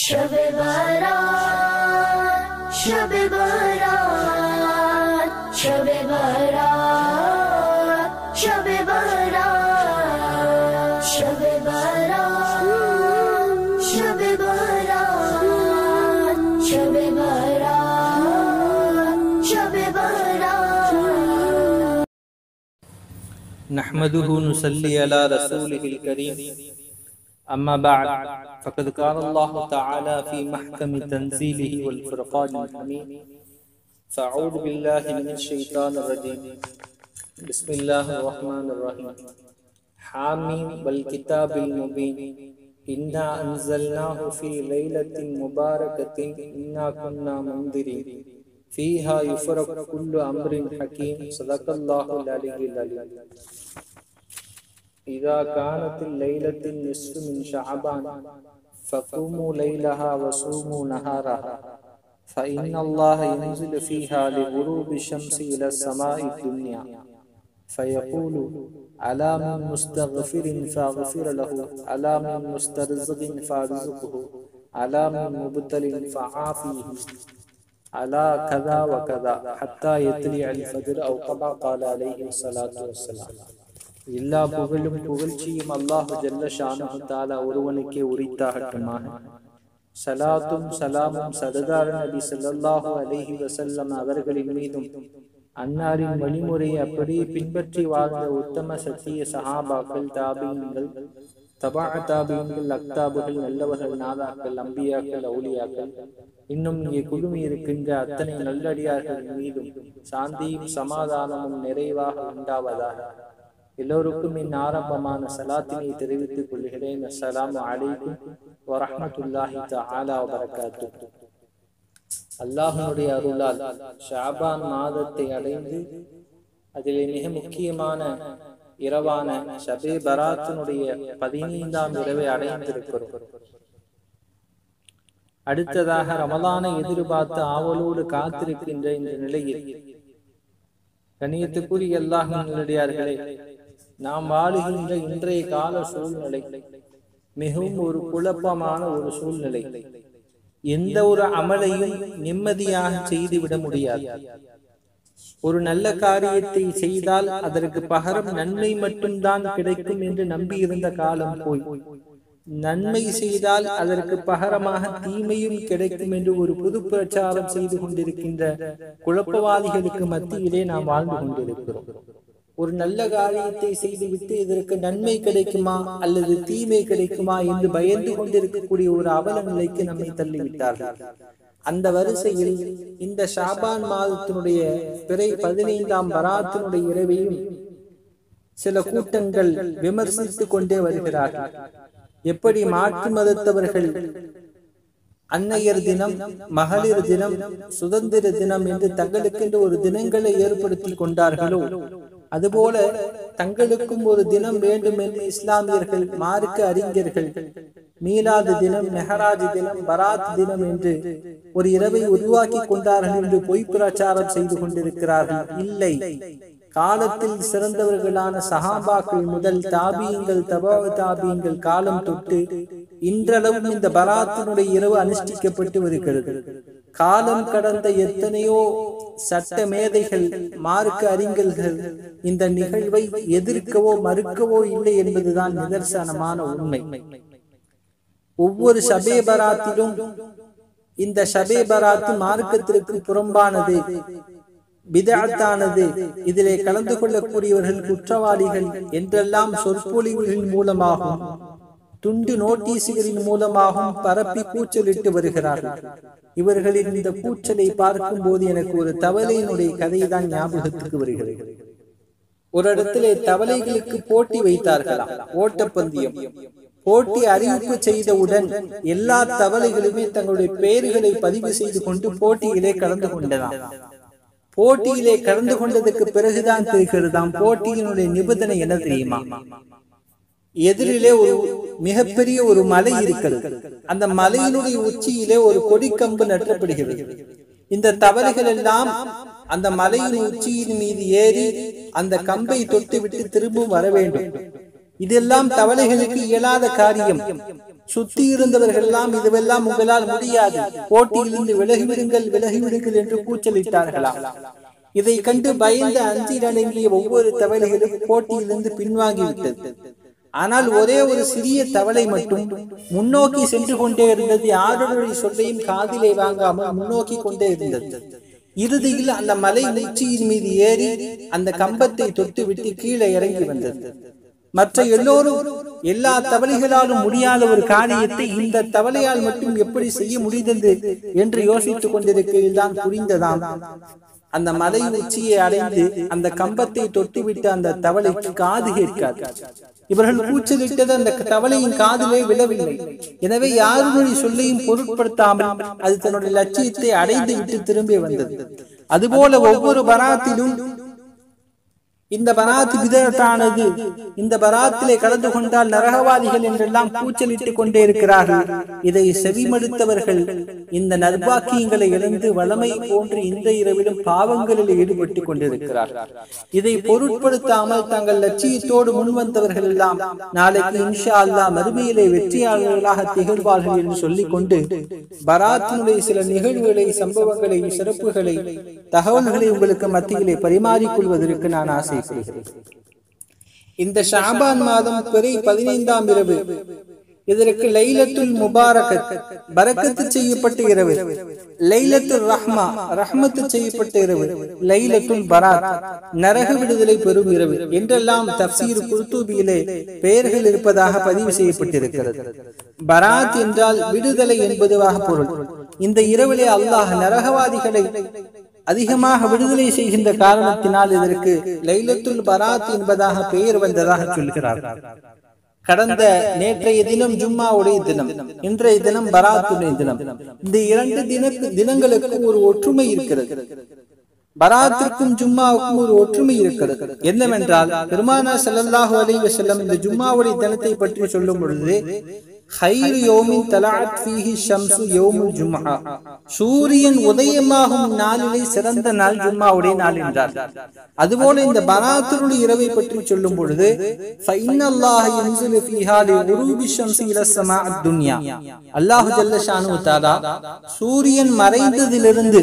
شب برات شب برات شب برات شب برات شب برات شب برات شب برات شب برات نحمده نصلي على رسوله الكريم أما بعد فقد قال الله تعالى في محكم تنزيله والفرقان الحميد فأعوذ بالله من الشيطان الرجيم بسم الله الرحمن الرحيم حاميم والكتاب المبين إنا أنزلناه في ليلة مباركة إنا كنا منذرين فيها يفرق كل أمر حكيم صدق الله العلي العليم إذا كانت الليلة النصف من شعبان فقوموا ليلها وصوموا نهارها فإن الله ينزل فيها لغروب الشمس إلى السماء الدنيا فيقول على من مستغفر فاغفر له على من مسترزق فارزقه على من مبتل فعافيه على كذا وكذا حتى يطلع الفجر أو كما قال عليه الصلاة والسلام எல்லா புகழும் புகழ்ச்சியும் அல்லாஹு ஜல்ல ஷானஹு தாலா ஒருவனுக்கே உரித்தாகட்டுமாக சலாத்தும் சலாமும் சததார நபி ஸல்லல்லாஹு அலைஹி வஸல்லம் அவர்களின் மீதும் அன்னாரின் வழிமுறையை அப்படியே பின்பற்றி வாழ்ந்த உத்தம சத்திய சஹாபாக்கள் தாபியங்கள் தபா தாபியங்கள் அக்தாபுகள் நல்லவர்கள் நாதாக்கள் அம்பியாக்கள் அவுலியாக்கள் இன்னும் இங்கே குழுமி இருக்கின்ற அத்தனை நல்லடியார்களின் மீதும் சாந்தியும் சமாதானமும் நிறைவாக உண்டாவதாக எல்லோருக்கும் என் ஆரம்பமான சலாத்தினை தெரிவித்துக் கொள்கிறேன் அஸ்ஸலாமு அலைக்கும் வரஹ்மத்துல்லாஹி தஆலா வபரகாத்து அல்லாஹ்வுடைய அருளால் ஷாபான் மாதத்தை அடைந்து அதிலே மிக முக்கியமான இரவான ஷபே பராத்தினுடைய பதினைந்தாம் இரவை அடைந்திருக்கிறோம் அடுத்ததாக ரமலானை எதிர்பார்த்து ஆவலோடு காத்திருக்கின்ற இந்த நிலையில் கண்ணியத்துக்குரிய அல்லாஹ் நல்லடியார்களே நாம் வாழுகின்ற இன்றைய கால சூழ்நிலை மிகவும் ஒரு குழப்பமான ஒரு சூழ்நிலை எந்த ஒரு அமலையும் நிம்மதியாக செய்துவிட முடியாது ஒரு நல்ல காரியத்தை செய்தால் அதற்கு பகரம் நன்மை மட்டும்தான் கிடைக்கும் என்று நம்பியிருந்த காலம் போய் நன்மை செய்தால் அதற்கு பகரமாக தீமையும் கிடைக்கும் என்று ஒரு புது பிரச்சாரம் செய்து கொண்டிருக்கின்ற குழப்பவாதிகளுக்கு மத்தியிலே நாம் வாழ்ந்து கொண்டிருக்கிறோம் ஒரு நல்ல காரியத்தை செய்துவிட்டு இதற்கு நன்மை கிடைக்குமா அல்லது தீமை கிடைக்குமா என்று பயந்து கொண்டிருக்கக்கூடிய ஒரு அவல நிலைக்கு நம்மை தள்ளிவிட்டார்கள் அந்த வரிசையில் இந்த ஷாபான் மாதத்தினுடைய பிறை பதினைந்தாம் பராத்தினுடைய இரவையும் சில கூட்டங்கள் விமர்சித்துக் கொண்டே வருகிறார்கள் எப்படி மாற்று மதத்தவர்கள் அன்னையர் தினம் மகளிர் தினம் சுதந்திர தினம் என்று தங்களுக்கென்று ஒரு தினங்களை ஏற்படுத்தி கொண்டார்களோ அதுபோல தங்களுக்கும் ஒரு தினம் வேண்டும் என்று இஸ்லாமியர்கள் மார்க்க அறிஞர்கள் மீலாது தினம் மெஹராஜ் தினம் பராத் தினம் என்று ஒரு இரவை உருவாக்கி கொண்டார்கள் என்று பொய் பிரச்சாரம் செய்து கொண்டிருக்கிறார்கள் இல்லை காலத்தில் சிறந்தவர்களான சஹாபாக்கள் முதல் தாபியங்கள் தபா தாபியங்கள் காலம் தொட்டு இன்றளவும் இந்த பராத்தினுடைய இரவு அனுஷ்டிக்கப்பட்டு வருகிறது காலம் கடந்த எத்தனையோ சட்ட மேதைகள் மார்க்க அறிஞர்கள் இந்த நிகழ்வை எதிர்க்கவோ மறுக்கவோ இல்லை என்பதுதான் நிதர்சனமான உண்மை ஒவ்வொரு சபே பராத்திலும் இந்த சபே பராத்து மார்க்கத்திற்கு புறம்பானது பிதாத்தானது இதிலே கலந்து கொள்ளக்கூடியவர்கள் குற்றவாளிகள் என்றெல்லாம் சொற்பொழிவுகளின் மூலமாகவும் துண்டு நோட்டீஸுகளின் மூலமாகவும் பரப்பி கூச்சலிட்டு வருகிறார்கள் இவர்களின் இந்த கூச்சலை பார்க்கும் போது எனக்கு ஒரு தவளையினுடைய கதை தான் ஞாபகத்துக்கு வருகிறது ஒரு இடத்திலே தவளைகளுக்கு போட்டி வைத்தார்களாம் ஓட்டப்பந்தயம் போட்டி அறிவிப்பு செய்தவுடன் எல்லா தவளைகளுமே தங்களுடைய பெயர்களை பதிவு செய்து கொண்டு போட்டியிலே கலந்து கொண்டதாம் போட்டியிலே கலந்து கொண்டதுக்கு பிறகுதான் தெரிகிறதாம் போட்டியினுடைய நிபந்தனை என்ன தெரியுமா எதிரிலே ஒரு மிகப்பெரிய ஒரு மலை இருக்கிறது அந்த மலையினுடைய உச்சியிலே ஒரு கொடிக்கம்பு நட்டப்படுகிறது இந்த தவறுகள் எல்லாம் அந்த மலையின் உச்சியின் மீது ஏறி அந்த கம்பை தொட்டு விட்டு திரும்பவும் வர வேண்டும் இதெல்லாம் தவளைகளுக்கு இயலாத காரியம் சுத்தி இருந்தவர்கள் எல்லாம் இதுவெல்லாம் உங்களால் முடியாது போட்டியிலிருந்து விலகிவிடுங்கள் விலகிவிடுங்கள் என்று கூச்சலிட்டார்களாம் இதை கண்டு பயந்து அஞ்சி அடங்கிய ஒவ்வொரு தவளைகளும் போட்டியிலிருந்து பின்வாங்கிவிட்டது ஆனால் ஒரே ஒரு சிறிய தவளை மட்டும் முன்னோக்கி சென்று கொண்டே இருந்தது யாருடைய சொல்லையும் காதிலே வாங்காமல் முன்னோக்கி கொண்டே இருந்தது இறுதியில் அந்த மலை உச்சியின் மீது ஏறி அந்த கம்பத்தை தொட்டு விட்டு கீழே இறங்கி வந்தது மற்ற எல்லோரும் எல்லா தவளைகளாலும் முடியாத ஒரு காரியத்தை இந்த தவளையால் மட்டும் எப்படி செய்ய முடிந்தது என்று யோசித்துக் கொண்டிருக்கையில் தான் புரிந்ததாம் அந்த மலை உச்சியை அடைந்து அந்த கம்பத்தை தொட்டுவிட்டு அந்த தவளைக்கு காது கேட்காது இவர்கள் கூச்சலிட்டது அந்த தவளையின் காதிலே விழவில்லை எனவே யாருடைய சொல்லையும் பொருட்படுத்தாமல் அது தன்னுடைய லட்சியத்தை அடைந்து விட்டு திரும்பி வந்தது அதுபோல ஒவ்வொரு பராத்திலும் இந்த பராத் விதத்தானது இந்த பராத்திலே கலந்து கொண்டால் நரகவாதிகள் என்றெல்லாம் கூச்சலிட்டுக் கொண்டே இருக்கிறார்கள் இதை செவிமடுத்தவர்கள் இந்த நர்பாக்கியங்களை இழந்து வளமை போன்று இந்த இரவிலும் பாவங்களில் ஈடுபட்டுக் கொண்டிருக்கிறார்கள் இதை பொருட்படுத்தாமல் தங்கள் லட்சியத்தோடு முன்வந்தவர்கள் எல்லாம் நாளைக்கு இன்ஷா அல்லாஹ் மறுமையிலே வெற்றியாளர்களாக திகழ்வார்கள் என்று சொல்லிக் கொண்டு பராத்தினுடைய சில நிகழ்வுகளை சம்பவங்களை சிறப்புகளை தகவல்களை உங்களுக்கு மத்தியிலே பரிமாறிக்கொள்வதற்கு நான் ஆசைப்படுகிறேன் இந்த ஷாபான் மாதம் பிறை பதினைந்தாம் இரவு இதற்கு லைலத்துல் முபாரகத் பரக்கத்து செய்யப்பட்ட இரவு லைலத்துல் ரஹ்மா ரஹ்மத்து செய்யப்பட்ட இரவு லைலத்துல் பராத் நரக விடுதலை பெறும் இரவு என்றெல்லாம் தப்சீர் குர்தூபியிலே பெயர்கள் இருப்பதாக பதிவு செய்யப்பட்டிருக்கிறது பராத் என்றால் விடுதலை என்பதுவாக பொருள் இந்த இரவிலே அல்லாஹ் நரகவாதிகளை அதிகமாக விடுதலை செய்கின்ற காரணத்தினால் இதற்கு லைலத்துல் பராத் என்பதாக பெயர் வந்ததாக சொல்கிறார் கடந்த நேற்றைய தினம் ஜும்மாவுடைய தினம் இன்றைய தினம் பராத்துடைய தினம் இந்த இரண்டு தின தினங்களுக்கு ஒரு ஒற்றுமை இருக்கிறது பராத்திற்கும் ஜும்மாவுக்கும் ஒரு ஒற்றுமை இருக்கிறது என்னவென்றால் பெருமானா ஸல்லல்லாஹு அலைஹி வஸல்லம் இந்த ஜும்மாவுடைய தினத்தை பற்றி சொல்லும் பொழுது ஹைரு யோமின் தலாத் ஃபீஹி ஷம்சு யௌமுல் ஜும்ஆ சூரியன் உதயமாகும் நாளிலே சிறந்த நாள் ஜும்மாவுடைய நாள் என்றார் அதுபோல இந்த பராத்துடைய இரவை பற்றி சொல்லும் பொழுது ஃபைனல்லாஹ யன்சிலு ஃபீஹா லிஉரூபி ஷம்சி இலா ஸமா துன்யா அல்லாஹ் ஜல்ல ஷானு தஆலா சூரியன் மறைந்ததிலிருந்து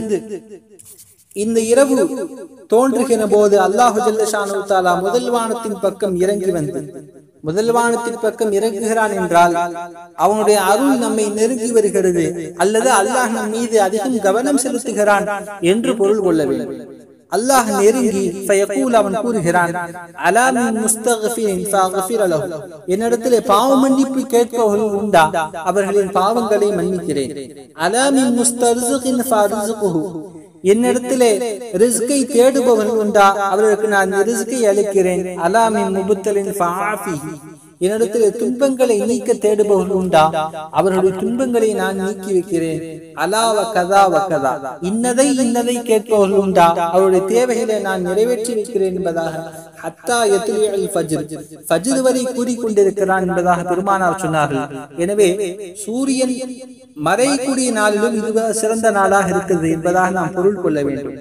இந்த இரவு தோன்றுகிற போது அல்லாஹு ஜல்லஷானு தாலா முதல் வானத்தின் பக்கம் இறங்கி வந்து முதல் வானத்தின் பக்கம் இறங்குகிறான் என்றால் அவனுடைய அருள் நம்மை நெருங்கி வருகிறது அல்லது அல்லாஹ் நம் மீது அதிகம் கவனம் செலுத்துகிறான் என்று பொருள் கொள்ள வேண்டும் அல்லாஹ் நெருங்கி ஃபயகூல் அவன் கூறுகிறான் அலா மின் முஸ்தக்ஃபிரின் ஃபஅக்ஃபிர லஹு என்னிடத்திலே பாவ மன்னிப்பு கேட்பவர்கள் உண்டா அவர்களின் பாவங்களை மன்னிக்கிறேன் அலா மின் முஸ்தர்ஸிகின் ஃபஅர்ஸுகுஹு என்னிடத்திலே ரிஸ்கை தேடுபவர்கள் உண்டா அவர்களுக்கு நான் ரிஸ்கை அளிக்கிறேன் அலாமின் முபுத்தலின் என்னிடத்திலே துன்பங்களை நீக்க தேடுபவர்கள் உண்டா அவர்களுடைய துன்பங்களை நான் நீக்கி வைக்கிறேன் அலாவ கதா வக்கதா இன்னதை இன்னதை கேட்பவர்கள் உண்டா அவருடைய தேவைகளை நான் நிறைவேற்றி வைக்கிறேன் என்பதாக ஹத்தா எத்துலியல் ஃபஜ்ர் ஃபஜ்ர் வரை கூறிக்கொண்டிருக்கிறான் என்பதாக பெருமானார் சொன்னார்கள் எனவே சூரியன் மறைக்கூடிய நாளிலும் இது சிறந்த நாளாக இருக்குது என்பதாக நாம் பொருள் கொள்ள வேண்டும்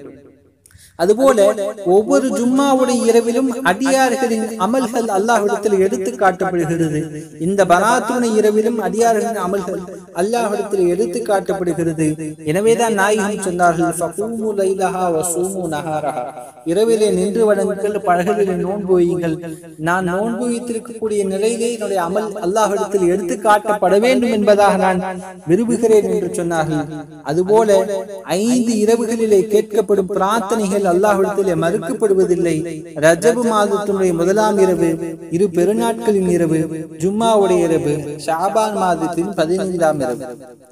அதுபோல ஒவ்வொரு ஜும்மாவுடைய இரவிலும் அடியார்களின் அமல்கள் அல்லாஹ்விடத்தில் எடுத்து காட்டப்படுகிறது இந்த பராத்துணை இரவிலும் அடியார்களின் அமல்கள் அல்லாஹ்விடத்தில் எடுத்து காட்டப்படுகிறது எனவேதான் நாயகம் சொன்னார்கள் ஃபகூமு லைலஹா வஸூமு நஹாரஹா இரவிலே நின்று வணங்குங்கள் பகலிலே நோன்பு வையுங்கள் நான் நோன்பு வைத்திருக்கக்கூடிய நிலையிலே என்னுடைய அமல் அல்லாஹ்விடத்தில் எடுத்து காட்டப்பட வேண்டும் என்பதாக நான் விரும்புகிறேன் என்று சொன்னார்கள் அதுபோல ஐந்து இரவுகளிலே கேட்கப்படும் பிரார்த்தனைகள் அல்லாஹ்விடத்திலே மறுக்கப்படுவதில்லை ரஜபு மாதத்தினுடைய முதலாம் இரவு இரு பெருநாட்களின் இரவு ஜும்மாவுடைய இரவு ஷாபான் மாதத்தின் பதினைந்தாம் இரவு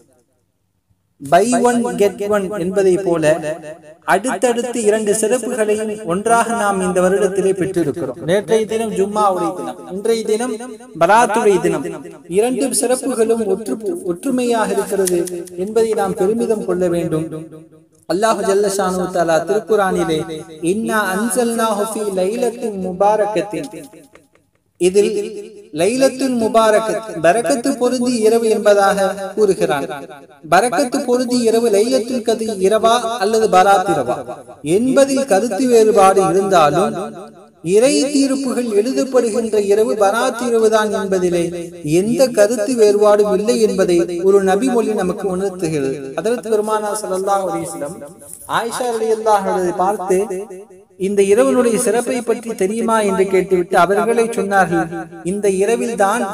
பை ஒன் கெட் ஒன் என்பதை போல அடுத்தடுத்து இரண்டு சிறப்புகளையும் ஒன்றாக நாம் இந்த வருடத்திலே பெற்றிருக்கிறோம் நேற்றைய தினம் ஜும்மாவுடைய தினம் இன்றைய தினம் பராத்துடைய தினம் இரண்டு சிறப்புகளும் ஒற்று ஒற்றுமையாக இருக்கிறது என்பதை நாம் பெருமிதம் கொள்ள வேண்டும் அல்லாஹ் ஜல்லஷானு தஆலா திருக்குரானிலே இன்னா அன்சல்னாஹு ஃபீ லைலத்தின் முபாரக்கத்தின் இதில் லைலத்துல் முபாரக்கத் பரக்கத்து பொருந்தி இரவு என்பதாக கூறுகிறான் பரக்கத்து பொருந்தி இரவு லைலத்துல் கதி இரவா அல்லது பராத் இரவா என்பதில் கருத்து வேறுபாடு இருந்தாலும் இறை தீர்ப்புகள் எழுதப்படுகின்ற இரவு பராத் இரவுதான் என்பதிலே எந்த கருத்து வேறுபாடும் இல்லை என்பதை ஒரு நபி மொழி நமக்கு உணர்த்துகிறது அதற்கு பெருமானா ஸல்லல்லாஹு அலைஹி வஸல்லம் ஆயிஷா ரலியல்லாஹு அன்ஹை பார்த்து இந்த இரவனுடைய சிறப்பை பற்றி தெரியுமா என்று கேட்டுவிட்டு அவர்களே சொன்னார்கள் இந்த இரவில் தான்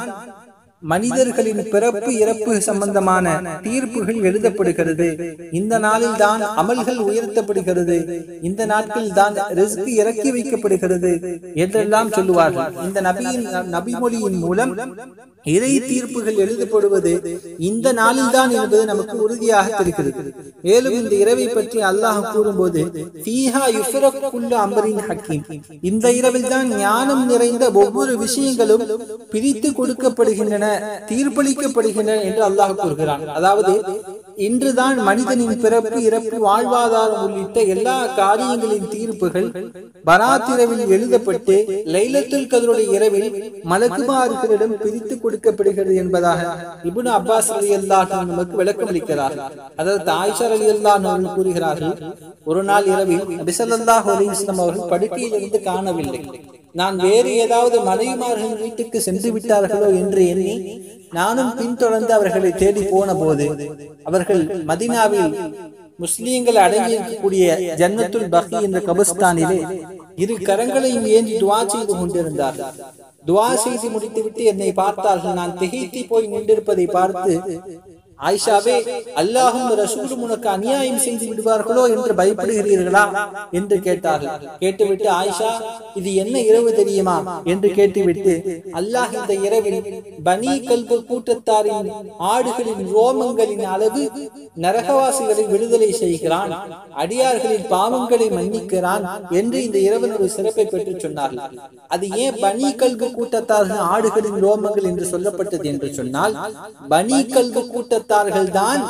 மனிதர்களின் பிறப்பு இறப்பு சம்பந்தமான தீர்ப்புகள் எழுதப்படுகிறது இந்த நாளில் தான் அமல்கள் உயர்த்தப்படுகிறது இந்த நாட்களில் தான் ரிஸ்க் இறக்கி வைக்கப்படுகிறது என்றெல்லாம் சொல்லுவார்கள் இந்த நபியின் நபிமொழியின் மூலம் இறை தீர்ப்புகள் எழுதப்படுவது இந்த நாளில் தான் என்பது நமக்கு உறுதியாக தெரிகிறது மேலும் இந்த இரவை பற்றி அல்லாஹ் கூறும்போது ஃபீஹா யுஃப்ரகு குல்லு அம்ரின் ஹக்கீம் இந்த இரவில் தான் ஞானம் நிறைந்த ஒவ்வொரு விஷயங்களும் பிரித்து கொடுக்கப்படுகின்றன தீர்ப்பளிக்கப்படுகின்றன என்று அல்லாஹ் கூறுகிறான் அதாவது இன்றுதான் மனிதனின் பிறப்பு இறப்பு வாழ்வாதாரம் உள்ளிட்ட எல்லா காரியங்களின் தீர்ப்புகள் பராத்திரவில் எழுதப்பட்டு லைலத்துல் கதருடைய இரவில் மலக்குமார்களிடம் பிரித்து கொடுக்கப்படுகிறது என்பதாக இப்னு அப்பாஸ் அலி அல்லாஹ் நமக்கு விளக்கம் அளிக்கிறார் அதாவது ஆயிஷா அலி அல்லாஹ் அவர்கள் கூறுகிறார்கள் ஒரு நாள் இரவில் நபிசல்லாஹ் அலிஸ்லாம் அவர்கள் படுக்கையில் இருந்து காணவில்லை நான் வேறு ஏதாவது மனைவிமார்கள் வீட்டுக்கு சென்று விட்டார்களோ என்று எண்ணி நானும் பின்தொடர்ந்து அவர்களை தேடி போன போது அவர்கள் மதினாவில் முஸ்லீம்கள் அடங்கியிருக்கக்கூடிய ஜன்னத்துல் பகி என்ற கபஸ்தானிலே இரு கரங்களையும் ஏந்தி துவா செய்து கொண்டிருந்தார்கள் துவா செய்து முடித்துவிட்டு என்னை பார்த்தார்கள் நான் திகைத்து போய் நின்றிருப்பதை பார்த்து ஆயிஷாவே அல்லாஹும் ரசூலும் உனக்கு அநியாயம் செய்து விடுவார்களோ என்று பயப்படுகிறீர்களா என்று கேட்டார்கள் கேட்டுவிட்டு ஆயிஷா இது என்ன இரவு தெரியுமா என்று கேட்டுவிட்டு அல்லாஹ் இந்த இரவில் பனி கல்பு கூட்டத்தாரின் ஆடுகளின் ரோமங்களின் அளவு நரகவாசிகளை விடுதலை செய்கிறான் அடியார்களின் பாவங்களை மன்னிக்கிறான் என்று இந்த இரவன் ஒரு சிறப்பை பெற்று சொன்னார்கள் அது ஏன் பனி கல்பு கூட்டத்தார்கள் ஆடுகளின் ரோமங்கள் என்று சொல்லப்பட்டது என்று சொன்னால் பனி கல்பு கூட்டத்தார்கள் தான்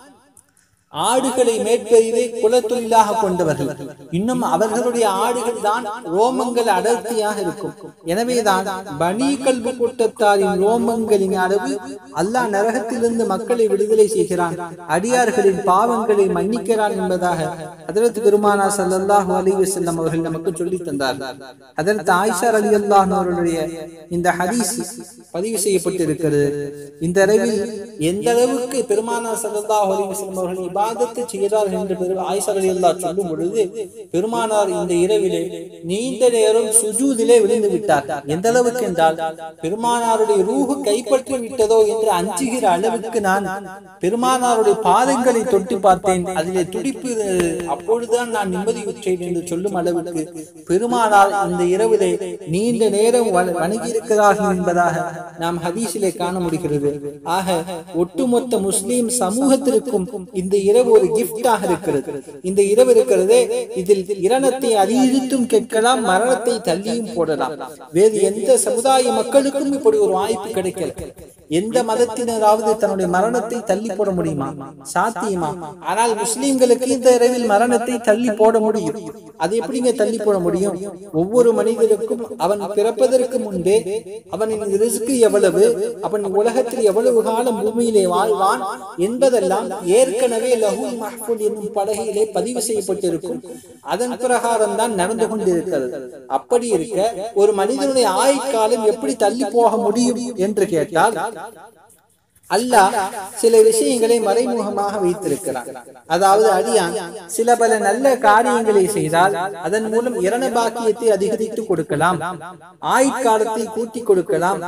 ஆடுகளை மேற்பெய்தே குலத்தொழிலாக கொண்டவர்கள் இன்னும் அவர்களுடைய ஆடுகள் தான் ரோமங்கள் அடர்த்தியாக இருக்கும் எனவேதான் பனி கல்வி கூட்டத்தாரின் ரோமங்களின் அளவு அல்லாஹ் நரகத்திலிருந்து மக்களை விடுதலை செய்கிறான் அடியார்களின் பாவங்களை மன்னிக்கிறான் என்பதாக அதற்கு பெருமானா சல்லல்லாஹு அலைஹி வஸல்லம் அவர்கள் நமக்கு சொல்லி தந்தார்கள் அதற்கு ஆயிஷா அலி அல்லாஹ் அவர்களுடைய இந்த ஹதீஸ் பதிவு செய்யப்பட்டிருக்கிறது இந்த அளவில் எந்த அளவுக்கு பெருமானா சல்லல்லாஹு அலைஹி வஸல்லம் அவர்கள் இபாதத்தை செய்கிறார்கள் என்று பெரு ஆயிஷா ரலியல்லாஹு சொல்லும் பொழுது பெருமானார் இந்த இரவிலே நீண்ட நேரம் சுஜூதிலே விழுந்து விட்டார் எந்த அளவுக்கு என்றால் பெருமானாருடைய ரூஹு கைப்பற்றி விட்டதோ என்று அஞ்சுகிற அளவுக்கு நான் பெருமானாருடைய பாதங்களை தொட்டு பார்த்தேன் அதிலே துடிப்பு அப்பொழுதுதான் நான் நிம்மதியுற்றேன் என்று சொல்லும் அளவுக்கு பெருமானார் இந்த இரவிலே நீண்ட நேரம் வண- வணங்கியிருக்கிறார்கள் என்பதாக நாம் ஹதீஸிலே காண முடிகிறது ஆக ஒட்டுமொத்த முஸ்லிம் சமூகத்திற்கும் இந்த இரவு ஒரு கிஃப்டாக இருக்கிறது இந்த இரவு இருக்கிறதே இதில் இரணத்தை அதிகரித்தும் கேட்கலாம் மரணத்தை தள்ளியும் போடலாம் வேறு எந்த சமுதாய மக்களுக்கும் இப்படி ஒரு வாய்ப்பு கிடைக்கல எந்த மதத்தினராவது தன்னுடைய மரணத்தை தள்ளி போட முடியுமா சாத்தியமா ஆனால் முஸ்லிம்களுக்கு இந்த இரவில் மரணத்தை தள்ளி போட முடியும் அது எப்படிங்க தள்ளி போட முடியும் ஒவ்வொரு மனிதருக்கும் அவன் பிறப்பதற்கு முன்பே அவனின் ரிஸ்க் எவ்வளவு அவன் உலகத்தில் எவ்வளவு காலம் பூமியிலே வாழ்வான் என்பதெல்லாம் ஏற்கனவே லஹுல் மஹ்பூல் என்னும் பலகையிலே பதிவு செய்யப்பட்டிருக்கும் அதன் பிரகாரம் தான் நடந்து கொண்டிருக்கிறது அப்படி இருக்க ஒரு மனிதனுடைய ஆயுட்காலம் எப்படி தள்ளி போக முடியும் என்று கேட்டால் அல்லாஹ் சில விஷயங்களை மறைமுகமாக வைத்திருக்கிறான் அதாவது அடியான் சில பல நல்ல காரியங்களை செய்தால் அதன் மூலம் இரண பாக்கியத்தை அதிகரித்து கொடுக்கலாம் ஆயுட்காலத்தை கூட்டி கொடுக்கலாம்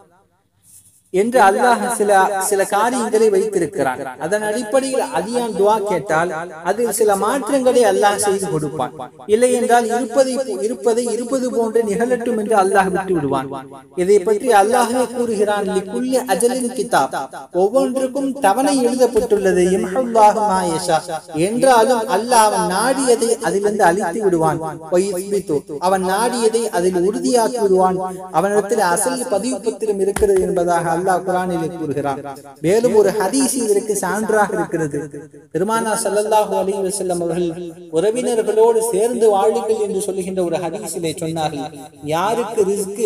என்று அல்லாஹ் சில சில காரியங்களை வைத்திருக்கிறான் அதன் அடிப்படையில் அதியான் துவா கேட்டால் அதில் சில மாற்றங்களை அல்லாஹ் செய்து கொடுப்பான் இல்லை என்றால் இருப்பதை இருப்பதை இருப்பது போன்று நிகழட்டும் என்று அல்லாஹ் விட்டு விடுவான் இதை பற்றி அல்லாஹே கூறுகிறான் "லிக்குல்லி அஜலின் கிதாப் ஒவ்வொன்றுக்கும் தவணை எழுதப்பட்டுள்ளது யம்ஹுல்லாஹு மா யஷா." என்றாலும் அல்லாஹ் அவன் நாடியதை அதிலிருந்து அழித்து விடுவான் வயுஸ்பித்து. அவன் நாடியதை அதில் உறுதியாக்கி விடுவான் அவனிடத்தில் அசல் பதிவு பத்திரம் இருக்கிறது என்பதாக அல்லாஹ் குரானிலே கூறுகிறான் மேலும் ஒரு ஹதீஸ் இதற்கு சான்றாக இருக்கிறது பெருமானா ஸல்லல்லாஹு அலைஹி வஸல்லம் அவர்கள் உறவினர்களோடு சேர்ந்து வாழுங்கள் என்று சொல்லுகின்ற ஒரு ஹதீஸிலே சொன்னார்கள் யாருக்கு ரிஸ்க்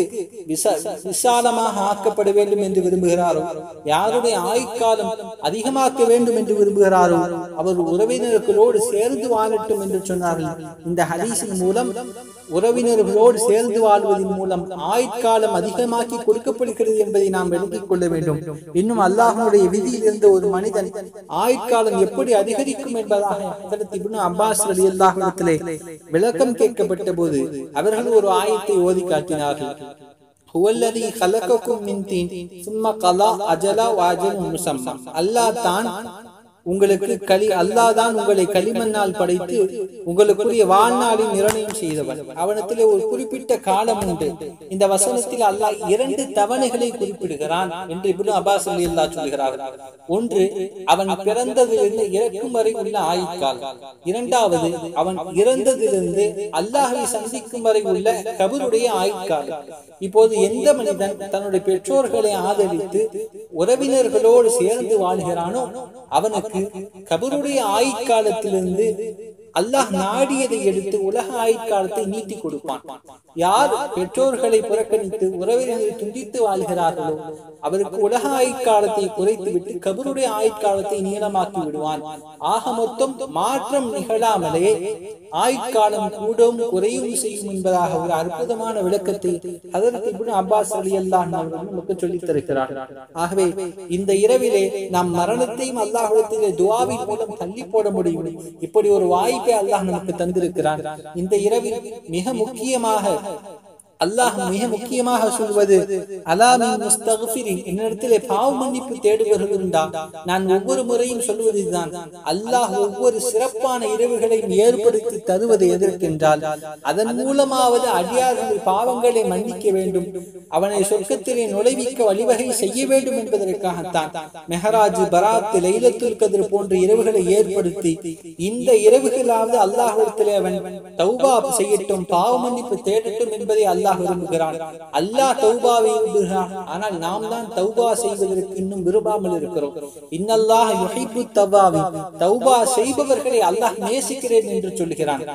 விசாலமாக ஆக்கப்பட வேண்டும் என்று விரும்புகிறாரோ யாருடைய ஆயுட்காலம் அதிகமாக்க வேண்டும் என்று விரும்புகிறாரோ அவர் உறவினர்களோடு சேர்ந்து வாழட்டும் என்று சொன்னார்கள் இந்த ஹதீஸின் மூலம் உறவினர்களோடு சேர்ந்து வாழ்வதன் மூலம் ஆயுட்காலம் அதிகமாக்கி கொடுக்கப்படுகிறது என்பதை நாம் விளங்கிக் கொள்ள வேண்டும் இன்னும் அல்லாஹனுடைய விதியில் இருந்த ஒரு மனிதன் ஆயுட்காலம் எப்படி அதிகரிக்கும் என்பதாக ஹஜரத் இப்னு அப்பாஸ் ரலியல்லாஹு இடத்திலே விளக்கம் கேட்கப்பட்ட போது அவர்கள் ஒரு ஆயத்தை ஓதி காட்டினார்கள் هو الذي خلقكم من طين ثم قضى أجلا وأجل مسمى அல்லாஹ் தான் உங்களுக்கு களி அல்லாஹ் தான் உங்களை களிமண்ணால் படைத்து உங்களுக்குரிய வாழ்நாளில் நிர்ணயம் செய்தவன் அவனத்திலே ஒரு குறிப்பிட்ட காலம் உண்டு இந்த வசனத்தில் அல்லாஹ் இரண்டு தவணைகளை குறிப்பிடுகிறான் என்று இப்னு அப்பாஸ் ரலியல்லாஹு சொல்கிறார்கள் ஒன்று அவன் பிறந்ததிலிருந்து இறக்கும் வரை உள்ள ஆயுட்காலம் இரண்டாவது அவன் இறந்ததிலிருந்து அல்லாஹை சந்திக்கும் வரை உள்ள கபருடைய ஆயுட்காலம் இப்போது எந்த மனிதன் தன்னுடைய பெற்றோர்களை ஆதரித்து உறவினர்களோடு சேர்ந்து வாழ்கிறானோ அவனுக்கு கபருடைய ஆயுட்காலத்திலிருந்து அல்லாஹ் நாடியதை எடுத்து உலக ஆயுட்காலத்தை நீட்டி கொடுப்பான் யார் பெற்றோர்களை புறக்கணித்து உறவினர்களை துண்டித்து வாழ்கிறார்களோ அவருக்கு உலக ஆயுட்காலத்தை குறைத்து விட்டு கபருடைய ஆயுட்காலத்தை நீளமாக்கி விடுவான் ஆக மொத்தம் மாற்றம் நிகழாமலே ஆயுட்காலம் கூடவும் குறையும் செய்யும் என்பதாக ஒரு அற்புதமான விளக்கத்தை அதற்கு இப்னு அப்பாஸ் அலி அல்லாஹ் நமக்கு சொல்லித் தருகிறார் ஆகவே இந்த இரவிலே நாம் மரணத்தையும் அல்லாஹிடத்திலே துவாவின் மூலம் தள்ளி போட முடியும் இப்படி ஒரு வாய்ப்பை அல்லாஹ் நமக்கு தந்திருக்கிறான் இந்த இரவில் மிக முக்கியமாக அல்லாஹ் மிக முக்கியமாக சொல்வது அலாமி முஸ்தகபிரின் என்னிடத்திலே பாவ மன்னிப்பு தேடுபவர்கள் இருந்தா நான் ஒவ்வொரு முறையும் சொல்வது இதுதான் அல்லாஹ் ஒவ்வொரு சிறப்பான இரவுகளையும் ஏற்படுத்தி தருவது எதற்கென்றால் அதன் மூலமாவது அடியார்கள் பாவங்களை மன்னிக்க வேண்டும் அவனை சொர்க்கத்திலே நுழைவிக்க வழிவகை செய்ய வேண்டும் என்பதற்காகத்தான் மெஹராஜ் பராத் லைலத்துல் கதிர் போன்ற இரவுகளை ஏற்படுத்தி இந்த இரவுகளாவது அல்லாஹிடத்திலே அவன் தௌபா செய்யட்டும் பாவ மன்னிப்பு தேடட்டும் என்பதை அல்லாஹ் விரும்புகிறான் அல்லாஹ் தௌபாவை விரும்புகிறான் ஆனால் நாம் தான் தௌபா செய்வதற்கு இன்னும் விரும்பாமல் இருக்கிறோம் இன்னல்லாஹ் யுஹிப்பு தவாவி தௌபா செய்பவர்களை அல்லாஹ் நேசிக்கிறேன் என்று சொல்கிறான்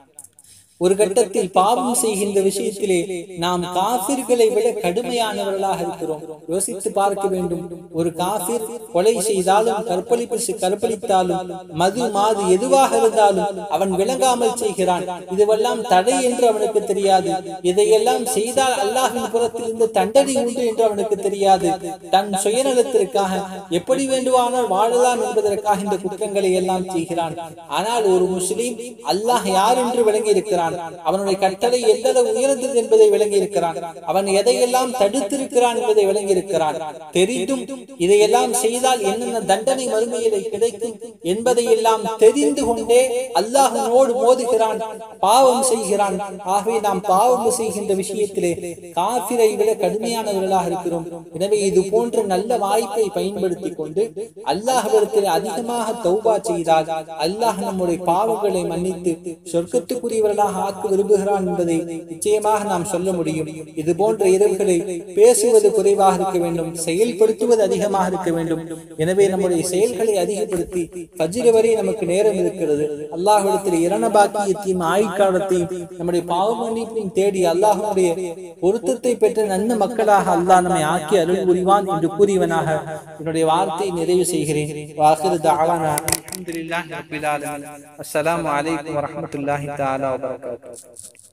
ஒரு கட்டத்தில் பாவம் செய்கின்ற விஷயத்திலே நாம் காபிர்களை விட கடுமையானவர்களாக இருக்கிறோம் யோசித்து பார்க்க வேண்டும் ஒரு காபிர் கொலை செய்தாலும் கற்பழிப்பு கற்பழித்தாலும் மது மாது எதுவாக இருந்தாலும் அவன் விளங்காமல் செய்கிறான் இதுவெல்லாம் தடை என்று அவனுக்கு தெரியாது இதையெல்லாம் செய்தால் அல்லாஹின் புறத்தில் இருந்து தண்டனை உண்டு என்று அவனுக்கு தெரியாது தன் சுயநலத்திற்காக எப்படி வேண்டுமானால் வாழலாம் என்பதற்காக இந்த குற்றங்களை எல்லாம் செய்கிறான் ஆனால் ஒரு முஸ்லீம் அல்லாஹ் யார் என்று விளங்கி இருக்கிறான் அவனுடைய கட்டளை எந்தளவு உயர்ந்தது என்பதை விளங்கி இருக்கிறான் அவன் எதையெல்லாம் தடுத்திருக்கிறான் என்பதை விளங்கி இருக்கிறான் தெரிந்தும் இதையெல்லாம் செய்தால் என்னென்ன தண்டனை மறுமையிலே கிடைக்கும் என்பதை எல்லாம் தெரிந்து கொண்டே அல்லாஹனோடு மோதுகிறான் பாவம் செய்கிறான் ஆகவே நாம் பாவம் செய்கின்ற விஷயத்திலே காபிரை விட கடுமையானவர்களாக இருக்கிறோம் எனவே இது போன்ற நல்ல வாய்ப்பை பயன்படுத்திக் கொண்டு அல்லாஹிடத்தில் அதிகமாக தௌபா செய்தால் அல்லாஹ் நம்முடைய பாவங்களை மன்னித்து சொர்க்கத்துக்குரியவர்களாக ஆக்க விரும்புகிறான் என்பதை நிச்சயமாக நாம் சொல்ல முடியும் இது போன்ற இரவுகளை பேசுவது குறைவாக இருக்க வேண்டும் செயல்படுத்துவது அதிகமாக இருக்க வேண்டும் எனவே நம்முடைய செயல்களை அதிகப்படுத்தி பஜ்ர வரை நமக்கு நேரம் இருக்கிறது அல்லாஹிடத்தில் இரண பாக்கியத்தையும் ஆயுட்காலத்தையும் நம்முடைய பாவ மன்னிப்பையும் தேடி அல்லாஹனுடைய பொருத்தத்தை பெற்ற நன்ன மக்களாக அல்லாஹ் நம்மை ஆக்கி அருள் புரிவான் என்று கூறியவனாக என்னுடைய வார்த்தையை நிறைவு செய்கிறேன் வாஹிரு தாவானா அல்ஹம்துலில்லாஹி ரப்பில் ஆலமீன் அஸ்ஸலாமு அலைக்கும் வரஹ்மத்துல்லாஹி தஆலா வபரகாத்துஹு